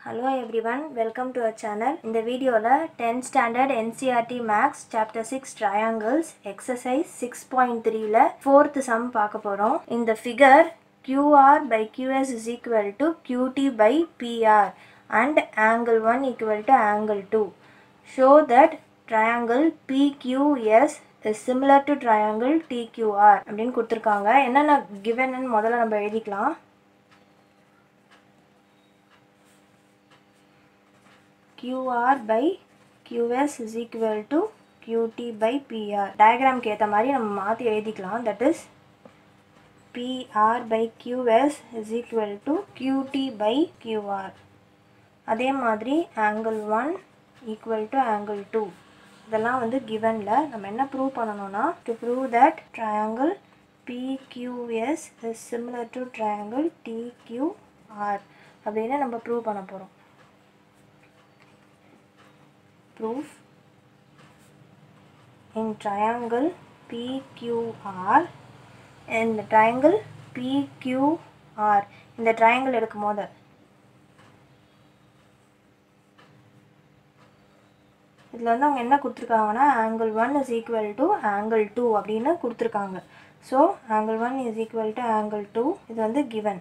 Hello everyone welcome to our channel இந்த வீடியோவில் 10th standard NCERT maths chapter six triangles exercise six point த்ரீல fourth sum பார்க்க போகிறோம் இந்த figure QR by QS is equal to QT by PR and angle 1 equal to angle 2. Show that triangle PQS is similar to triangle TQR அப்படின்னு கொடுத்துருக்காங்க என்னென்ன given முதல்ல நம்ம எழுதிக்கலாம் QR by QS is equal to QT by PR டயக்ராம்க்கு ஏற்ற மாதிரி நம்ம மாற்றி எழுதிக்கலாம் that is PR by QS is equal to QT by QR அதே மாதிரி angle 1 equal to angle 2 இதெல்லாம் வந்து கிவனில் நம்ம என்ன ப்ரூவ் பண்ணணும்னா to prove that triangle PQS is similar to triangle TQR அப்படின்னு நம்ம ப்ரூவ் பண்ண போகிறோம் proof in triangle PQR இந்த triangle PQR இந்த triangle எடுக்கும் போது இதில் வந்து அவங்க என்ன கொடுத்துருக்காங்கன்னா angle one is equal to angle two அப்படின்னு கொடுத்துருக்காங்க so angle one is equal to angle two இது வந்து கிவன்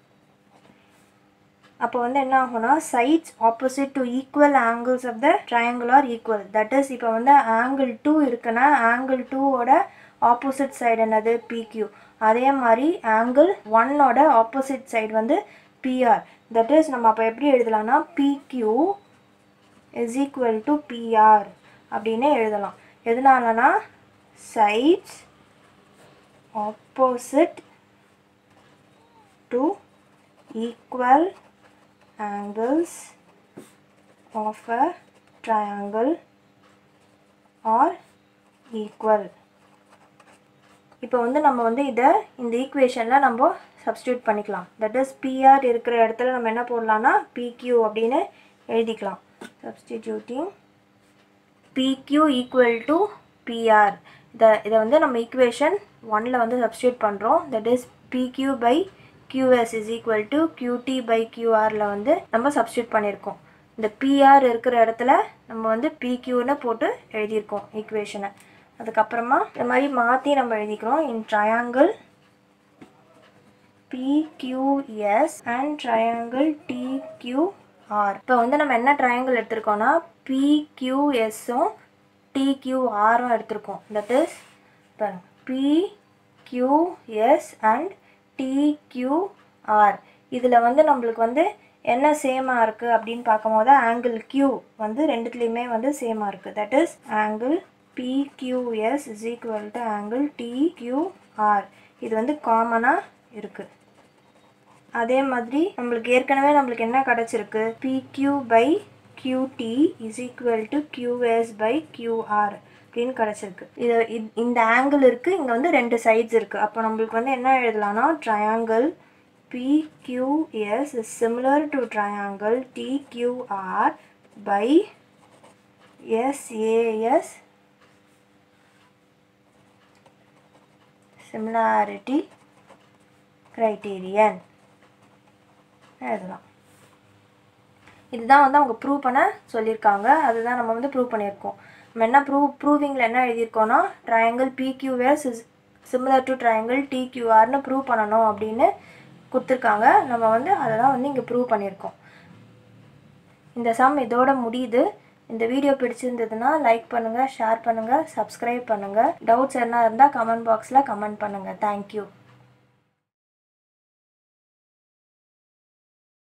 அப்போ வந்து என்ன ஆகும்னா sides opposite to equal angles of the triangle are equal that is இப்போ வந்து ஆங்கிள் டூ இருக்குன்னா ஆங்கிள் டூவோட ஆப்போசிட் சைடு என்னது பிக்யூ அதே மாதிரி ஆங்கிள் ஒன்னோட ஆப்போசிட் சைடு வந்து பிஆர் தட் இஸ் நம்ம அப்போ எப்படி எழுதலாம்னா PQ is equal to PR அப்படின்னு எழுதலாம் எதனாலனா sides opposite to equal angles of a triangle are equal இப்போ வந்து நம்ம வந்து இதை இந்த ஈக்குவேஷனில் நம்ம சப்ஸ்டியூட் பண்ணிக்கலாம் தட் இஸ் பிஆர் இருக்கிற இடத்துல நம்ம என்ன போடலாம்னா பிக்யூ அப்படின்னு எழுதிக்கலாம் substituting PQ equal to PR இதை இதை வந்து நம்ம ஈக்குவேஷன் ஒனில் வந்து சப்ஸ்டியூட் பண்ணுறோம் that is PQ by QS is equal to QT by QRல வந்து நம்ம சப்ஸ்டியூட் பண்ணியிருக்கோம் இந்த PR இருக்கிற இடத்துல நம்ம வந்து PQன்னு போட்டு எழுதியிருக்கோம் ஈக்குவேஷனை அதுக்கப்புறமா இந்த மாதிரி மாற்றி நம்ம எழுதிக்கிறோம் in triangle PQS and triangle TQR இப்போ வந்து நம்ம என்ன ட்ரையாங்கிள் எடுத்திருக்கோம்னா PQSும் TQRும் எடுத்திருக்கோம் that is PQS and TQR இதில் வந்து நம்மளுக்கு வந்து என்ன சேமாக இருக்குது அப்படின்னு பார்க்கும்போது ஆங்கிள் கியூ வந்து ரெண்டுத்துலேயுமே வந்து சேமாக இருக்குது that is angle PQS is equal to angle TQR இது வந்து காமனாக இருக்குது அதே மாதிரி நம்மளுக்கு ஏற்கனவே நம்மளுக்கு என்ன கிடச்சிருக்கு PQ by QT is equal to QS by QR அப்படின்னு கிடச்சிருக்கு இது இந்த ஆங்கிள் இருக்குது இங்கே வந்து ரெண்டு சைட்ஸ் இருக்குது அப்போ நம்மளுக்கு வந்து என்ன எழுதலாம்னா triangle PQS is similar to triangle TQR by SAS similarity criterion எழுதலாம் இதுதான் வந்து அவங்க ப்ரூவ் பண்ண சொல்லியிருக்காங்க அதுதான் நம்ம வந்து ப்ரூவ் பண்ணியிருக்கோம் நம்ம என்ன ப்ரூவ் ப்ரூவிங்கில் என்ன எழுதியிருக்கோன்னா triangle PQS is similar to triangle டிக்யூஆர்னு ப்ரூவ் பண்ணணும் அப்படின்னு கொடுத்துருக்காங்க நம்ம வந்து அதை தான் வந்து இங்கே ப்ரூவ் பண்ணியிருக்கோம் இந்த சம் இதோட முடியுது இந்த வீடியோ பிடிச்சிருந்ததுன்னா லைக் பண்ணுங்கள் ஷேர் பண்ணுங்கள் சப்ஸ்கிரைப் பண்ணுங்கள் டவுட்ஸ் என்ன இருந்தால் கமெண்ட் பாக்ஸில் கமெண்ட் பண்ணுங்கள் தேங்க்யூ